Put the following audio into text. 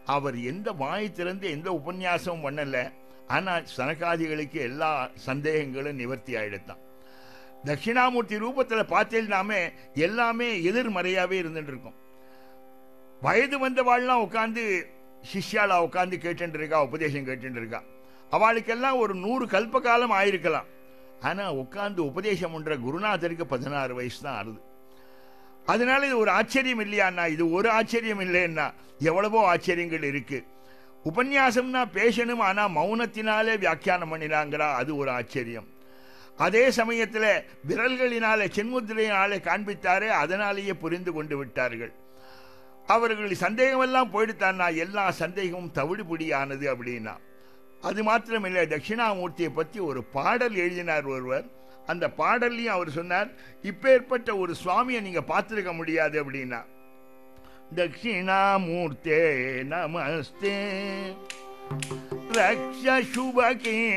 அவர் எந்த வாய் திறந்து எந்த உபன்யாசமும் பண்ணல ஆனா சனகாதிகளுக்கு எல்லா சந்தேகங்களும் நிவர்த்தி ஆயிடுத்தான் தட்சிணாமூர்த்தி ரூபத்துல பார்த்தேன்னாமே எல்லாமே எதிர்மறையாவே இருந்துட்டு இருக்கும் வயது வந்தவாள்லாம் உட்காந்து சிஷ்யாலா உட்காந்து கேட்டுட்டு இருக்கா உபதேசம் கேட்டுட்டு இருக்கா அவளுக்கெல்லாம் ஒரு நூறு கல்ப காலம் ஆயிருக்கலாம் ஆனா உட்கார்ந்து உபதேசம் பண்ற குருநாதருக்கு பதினாறு வயசு தான் ஆறுது அதனால இது ஒரு ஆச்சரியம் இல்லையாண்ணா இது ஒரு ஆச்சரியம் இல்லைன்னா எவ்வளவோ ஆச்சரியங்கள் இருக்கு உபன்யாசம்னா பேசணும் ஆனா மௌனத்தினாலே வியாக்கியானம் பண்ணினாங்கிறா அது ஒரு ஆச்சரியம் அதே சமயத்துல விரல்களினாலே சென்முத்திரையினாலே காண்பித்தாரே அதனாலேயே புரிந்து கொண்டு விட்டார்கள் அவர்கள் சந்தேகமெல்லாம் போயிடுத்தான்னா எல்லா சந்தேகமும் தவிடுபடியானது அப்படின்னா அது மாத்திரமில்லை தட்சிணாமூர்த்தியை பற்றி ஒரு பாடல் எழுதினார் ஒருவர் அந்த பாடல்லையும் அவர் சொன்னார் இப்பேற்பட்ட ஒரு சுவாமியை நீங்க பார்த்திருக்க முடியாது அப்படின்னா தட்சிணாமூர்த்தே நமஸ்தே ரக்ஷ சுபகே